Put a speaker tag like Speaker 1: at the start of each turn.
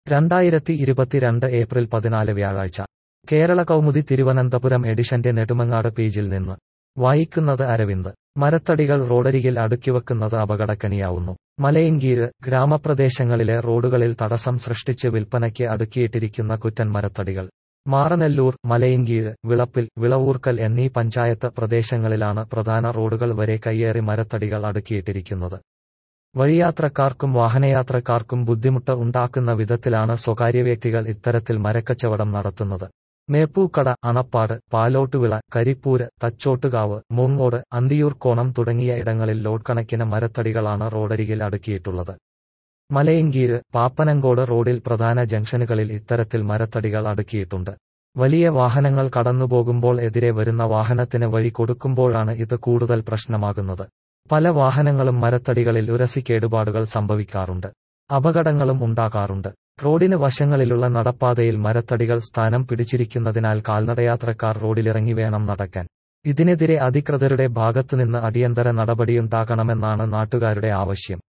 Speaker 1: രണ്ടായിരത്തി ഇരുപത്തിരണ്ട് ഏപ്രിൽ പതിനാല് വ്യാഴാഴ്ച കേരള കൗമുദി തിരുവനന്തപുരം എഡിഷന്റെ നെടുമങ്ങാട് പേജിൽ നിന്ന് വായിക്കുന്നത് അരവിന്ദ് മരത്തടികൾ റോഡരികിൽ അടുക്കിവെക്കുന്നത് അപകടക്കണിയാവുന്നു മലയങ്കീര് ഗ്രാമപ്രദേശങ്ങളിലെ റോഡുകളിൽ തടസ്സം സൃഷ്ടിച്ച് വിൽപ്പനയ്ക്ക് അടുക്കിയിട്ടിരിക്കുന്ന കുറ്റൻ മരത്തടികൾ മാറനെല്ലൂർ മലയങ്കീഴ് വിളപ്പിൽ വിളവൂർക്കൽ എന്നീ പഞ്ചായത്ത് പ്രദേശങ്ങളിലാണ് പ്രധാന റോഡുകൾ വരെ കയ്യേറി മരത്തടികൾ അടുക്കിയിട്ടിരിക്കുന്നത് വഴിയാത്രക്കാർക്കും വാഹനയാത്രക്കാർക്കും ബുദ്ധിമുട്ട് ഉണ്ടാക്കുന്ന വിധത്തിലാണ് സ്വകാര്യ വ്യക്തികൾ ഇത്തരത്തിൽ മരക്കച്ചവടം നടത്തുന്നത് മേപ്പൂക്കട അണപ്പാട് പാലോട്ടുവിള കരിപ്പൂര് തച്ചോട്ടുകാവ് മൂങ്ങോട് അന്തിയൂർക്കോണം തുടങ്ങിയ ഇടങ്ങളിൽ ലോഡ് കണക്കിന് മരത്തടികളാണ് റോഡരികിൽ അടുക്കിയിട്ടുള്ളത് മലയങ്കീര് പാപ്പനങ്കോട് റോഡിൽ പ്രധാന ജംഗ്ഷനുകളിൽ ഇത്തരത്തിൽ മരത്തടികൾ അടുക്കിയിട്ടുണ്ട് വലിയ വാഹനങ്ങൾ കടന്നുപോകുമ്പോൾ എതിരെ വരുന്ന വാഹനത്തിന് വഴി കൊടുക്കുമ്പോഴാണ് ഇത് കൂടുതൽ പ്രശ്നമാകുന്നത് പല വാഹനങ്ങളും മരത്തടികളിൽ ഉരസി കേടുപാടുകൾ സംഭവിക്കാറുണ്ട് അപകടങ്ങളും ഉണ്ടാകാറുണ്ട് റോഡിന് വശങ്ങളിലുള്ള നടപ്പാതയിൽ മരത്തടികൾ സ്ഥാനം പിടിച്ചിരിക്കുന്നതിനാൽ കാൽനടയാത്രക്കാർ റോഡിലിറങ്ങി വേണം നടക്കാൻ ഇതിനെതിരെ അധികൃതരുടെ ഭാഗത്തുനിന്ന് അടിയന്തര നടപടിയുണ്ടാകണമെന്നാണ് നാട്ടുകാരുടെ ആവശ്യം